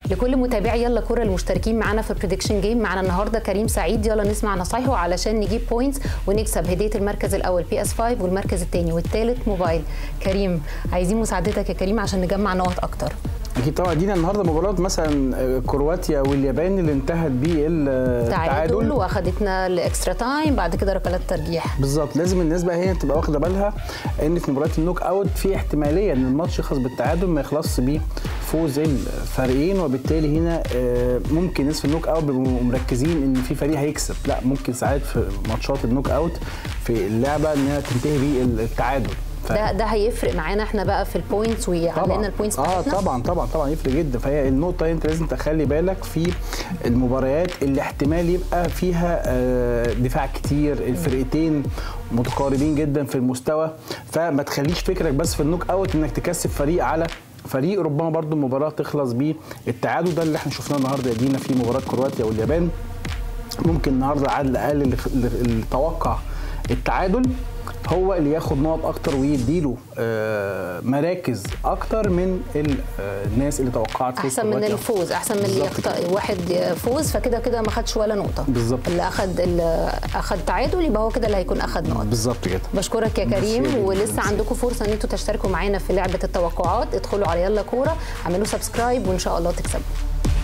لكل متابعي يلا كوره المشتركين معانا في بريدكشن جيم معانا النهارده كريم سعيد يلا نسمع نصايحه علشان نجيب بوينتس ونكسب هديه المركز الاول بي اس 5 والمركز الثاني والثالث موبايل كريم عايزين مساعدتك يا كريم عشان نجمع نقط اكتر اكيد طبعا دينا النهارده مباراه مثلا كرواتيا واليابان اللي انتهت تعادل بالتعادل واخدتنا لاكسترا تايم بعد كده ركلات ترجيح بالظبط لازم الناس بقى هي تبقى واخده بالها ان في مباراه النوك اوت في احتماليه ان الماتش يخلص بالتعادل ما يخلصش بفوز الفريقين وبالتالي هنا آه، ممكن الناس في النوك اوت بيبقوا مركزين ان في فريق هيكسب لا ممكن ساعات في ماتشات النوك اوت في اللعبه انها تنتهي بالتعادل ف- ده ده هيفرق معانا احنا بقى في البوينتس ويعلنا البوينتس اه بتاعتنا طبعا طبعا طبعا يفرق جدا فهي النقطه انت لازم تخلي بالك في المباريات اللي احتمال يبقى فيها آه، دفاع كتير الفرقتين متقاربين جدا في المستوى فما تخليش فكرك بس في النوك اوت انك تكسب فريق على فريق ربما برضو المباراه تخلص بالتعادل ده اللي احنا شفناه النهارده يا دينا في مباراه كرواتيا واليابان ممكن النهارده على الاقل اللي اللي توقع التعادل هو اللي ياخد نقط اكتر ويديله آه، مراكز اكتر من ال- آه، الناس اللي توقعت فوز احسن من كرواتيا. الفوز احسن من اللي بالظبط يخط... واحد فوز فكده كده ما خدش ولا نقطه بالظبط. اللي اخد اللي اخد تعادل يبقى هو كده اللي هيكون اخد نقط بالظبط كده بشكرك يا ميرسي كريم جداً. ولسه ميرسي. عندكم فرصه ان انتوا تشتركوا معانا في لعبه التوقعات ادخلوا على يلا كوره اعملوا سبسكرايب وان شاء الله تكسبوا